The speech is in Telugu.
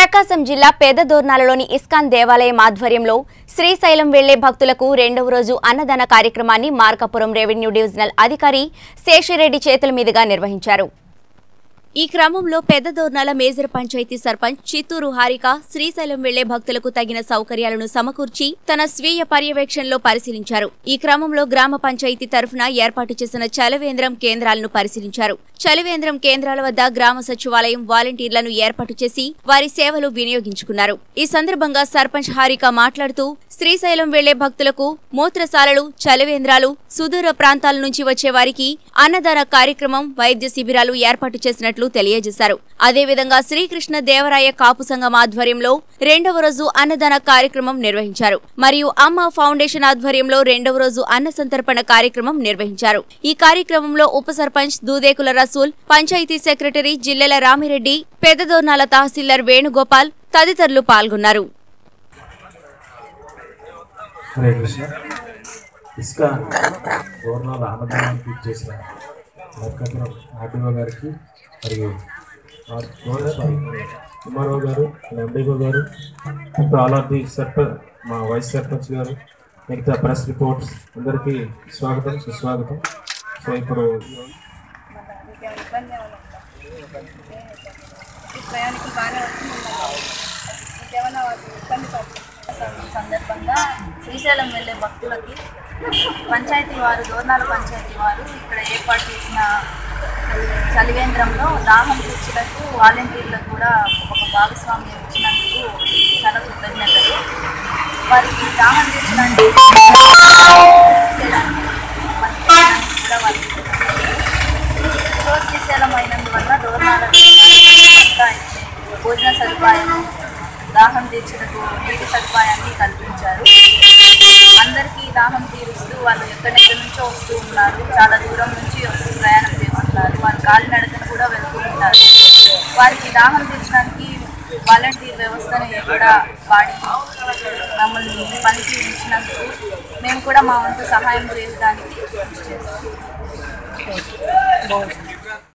ప్రకాశం జిల్లా పేదదోర్నాలలోని ఇస్కాన్ దేవాలయం ఆధ్వర్యంలో శ్రీశైలం వెళ్లే భక్తులకు రెండవ రోజు అన్నదాన కార్యక్రమాన్ని మార్కాపురం రెవెన్యూ డివిజనల్ అధికారి శేషిరెడ్డి చేతుల మీదుగా నిర్వహించారు ఈ క్రమంలో పెద్దదోర్నాల మేజర్ పంచాయతీ సర్పంచ్ చిత్తూరు హారిక శ్రీశైలం వెళ్లే భక్తులకు తగిన సౌకర్యాలను సమకూర్చి తన స్వీయ పర్యవేక్షణలో పరిశీలించారు ఈ క్రమంలో గ్రామ పంచాయతీ తరఫున ఏర్పాటు చేసిన చలవేంద్రం కేంద్రాలను పరిశీలించారు చలివేంద్రం కేంద్రాల వద్ద గ్రామ సచివాలయం వాలంటీర్లను ఏర్పాటు చేసి వారి సేవలు వినియోగించుకున్నారు ఈ సందర్భంగా సర్పంచ్ హారిక మాట్లాడుతూ శ్రీశైలం వెళ్లే భక్తులకు మూత్రశాలలు చలివేంద్రాలు సుదూర ప్రాంతాల నుంచి వచ్చే వారికి అన్నదాన కార్యక్రమం వైద్య శిబిరాలు ఏర్పాటు చేసినట్లు తెలియజేశారు అదేవిధంగా శ్రీకృష్ణ దేవరాయ కాపు సంఘం ఆధ్వర్యంలో రెండవ రోజు అన్నదాన కార్యక్రమం నిర్వహించారు మరియు అమ్మ ఫౌండేషన్ ఆధ్వర్యంలో రెండవ రోజు అన్న సంతర్పణ కార్యక్రమం నిర్వహించారు ఈ కార్యక్రమంలో ఉప సర్పంచ్ దూదేకుల రసూల్ పంచాయతీ సెక్రటరీ జిల్లెల రామిరెడ్డి పెద్దదోర్నాల తహసీల్దార్ వేణుగోపాల్ తదితరులు పాల్గొన్నారు హరే కృష్ణ ఇసుక గవర్నర్ అన్నదానానికి చేసిన మార్కాపురం ఆర్డీఓ గారికి మరియు ఆర్- గవర్నర్ సారీ, కుమారావు గారు ఎండిఓ గారు ఇంకా ఆల్ ఆఫ్ ది సర్పంచ్ మా వైస్ సర్పంచ్ గారు మిగతా ప్రెస్ రిపోర్ట్స్ అందరికీ స్వాగతం సుస్వాగతం సో ఇప్పుడు ఈ ప్రయాణికులు బాగానే వస్తున్నారు ఇంకేమైనా వాళ్ళు ఇబ్బంది పడుతున్నారు సందర్భంగా శ్రీశైలం వెళ్ళే భక్తులకి పంచాయతీ వారు దోర్నాల పంచాయతీ వారు ఇక్కడ ఏర్పాటు చేసిన చలివేంద్రంలో దాహం తీర్చులకు వాలంటీర్లకు కూడా ఒక భాగస్వామ్యం ఇచ్చినందుకు చాలా కృతజ్ఞతలు వారికి దాహం తీర్చడానికి చేయడానికి పని చేయడానికి కూడా వారికి కృతజ్ఞతలు. రోజు శ్రీశైలం అయినందువల్ల దూరణాల అంతా భోజన సదుపాయం దాహం తీర్చుటకు నీటి సదుపాయాన్ని కల్పించారు అందరికీ దాహం తీరుస్తూ వాళ్ళు ఎక్కడెక్కడి నుంచో వస్తూ ఉన్నారు చాలా దూరం నుంచి వస్తూ ప్రయాణం చేస్తున్నారు వారు కాలినడకన కూడా వెళ్తూ ఉంటారు వారికి దాహం తీర్చడానికి వాలంటీర్ వ్యవస్థని కూడా వాడి మమ్మల్ని పనికి ఉంచినందుకు మేము కూడా మా వంతు సహాయం చేయడానికి కృషి చేస్తాం